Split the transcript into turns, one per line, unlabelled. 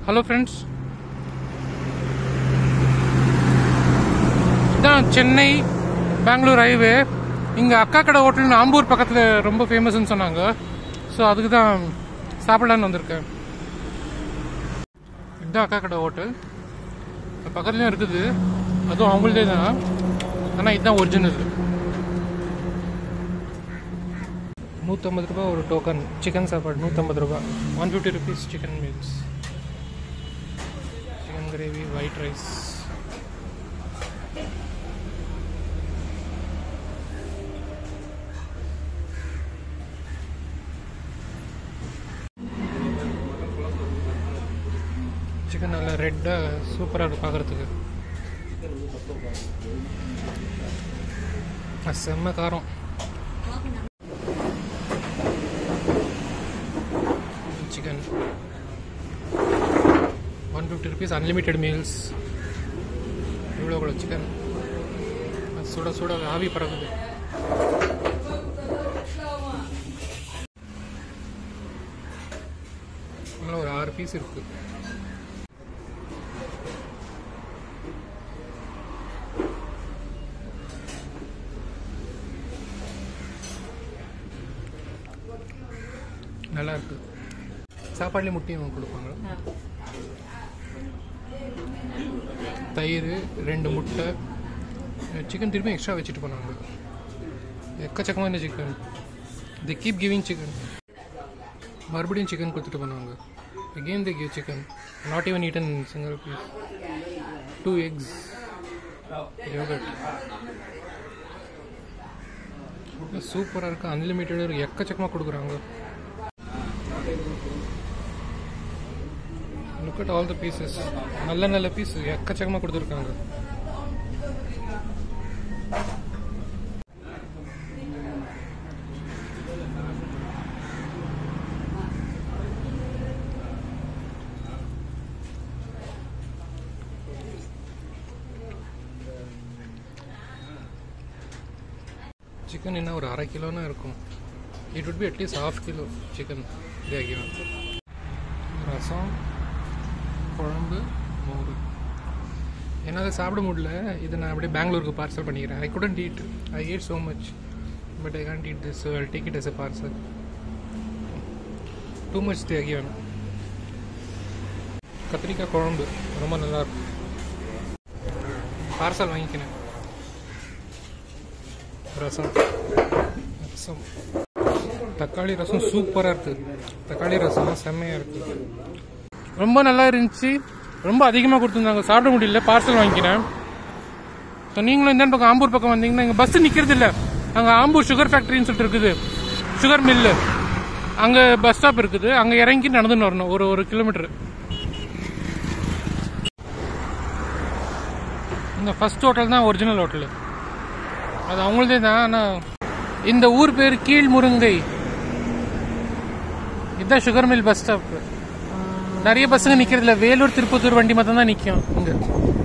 hello friends இதான் Chennai Bangalore highway இங்கே அக்கா கடை ஹோட்டல்னு ஆம்பூர் பக்கத்தில் ரொம்ப ஃபேமஸ்னு சொன்னாங்க ஸோ அதுக்கு தான் சாப்பிடலான்னு வந்திருக்கேன் இதுதான் அக்கா கடை ஹோட்டல் பக்கத்துலேயும் இருக்குது அதுவும் அவங்களதே தான் ஆனால் இதுதான் ஒரிஜினல் நூற்றம்பது ரூபா ஒரு டோக்கன் சிக்கன் சாப்பாடு நூற்றம்பது ரூபா one fifty rupees chicken meals chicken gravy white rice chicken நல்லா ரெட்டாக சூப்பராக இருக்கும் பார்க்குறதுக்கு செம்ம காரம் chicken one fifty rupees unlimited meals இவ்வளோ கூட சிக்கன் சுட சுட ஆவி பறக்குது இன்னும் ஒரு ஆறு பீஸ் இருக்கு நல்லா இருக்கு சாப்பாடுலேயும் முட்டையும் கொடுப்பாங்க தயிர் ரெண்டு முட்டை சிக்கன் திருப்பி எக்ஸ்ட்ரா வச்சுட்டு போனாங்க எக்கச்சக்கமான chicken the keep giving chicken மறுபடியும் சிக்கன் கொடுத்துட்டு போனாங்க again the give chicken not even eaten single piece two x yogurt சூப்பராக இருக்குது அன்லிமிட்டட் எக்கச்சக்கமாக கொடுக்குறாங்க look at all the pieces நல்ல நல்ல பீஸ் எக்கச்சக்கமாக கொடுத்துருக்காங்க சிக்கன் என்ன ஒரு அரை கிலோனா இருக்கும் it would be at least half kilo chicken தேகிவன் ரசம் குழம்பு மோர் என்னால் சாப்பிட முடியல இதை நான் அப்படியே பெங்களூருக்கு பார்சல் பண்ணிக்கிறேன் I couldn't eat I ate so much but I can't eat this so I'll take it as a parcel too much தேகிவன் கத்திரிக்காய் குழம்பு ரொம்ப நல்லா இருக்கும் பார்சல் வாங்கிக்கினேன் ரசம் ரசம் தக்காளி ரசம் சூப்பராக இருக்குது தக்காளி ரசம் செம்மையாக இருக்குது ரொம்ப நல்லா இருந்துச்சு ரொம்ப அதிகமாக கொடுத்துருந்தாங்க சாப்பிட முடியல பார்சல் வாங்கிக்கிறேன் ஸோ நீங்களும் இந்த பக்கம் ஆம்பூர் பக்கம் வந்தீங்கன்னா இங்கே பஸ் நிற்கிறது இல்லை அங்கே ஆம்பூர் சுகர் ஃபேக்ட்ரின்னு சொல்லிட்டு இருக்குது சுகர் மில்லு அங்கே பஸ் ஸ்டாப் இருக்குது அங்கே இறங்கி நடந்துன்னு வரணும் ஒரு ஒரு கிலோமீட்டர் இந்த ஃபர்ஸ்ட் ஹோட்டல் தான் ஒரிஜினல் ஹோட்டலு அது அவங்களதே தான் ஆனால் இந்த ஊர் பேர் கீழ் முருங்கை இதுதான் சுகர் மில் பஸ் ஸ்டாப் நிறைய பஸ்ஸுங்க நிற்கிறதுல வேலூர் திருப்பத்தூர் வண்டி மட்டும் தான் நிற்கும் இங்கே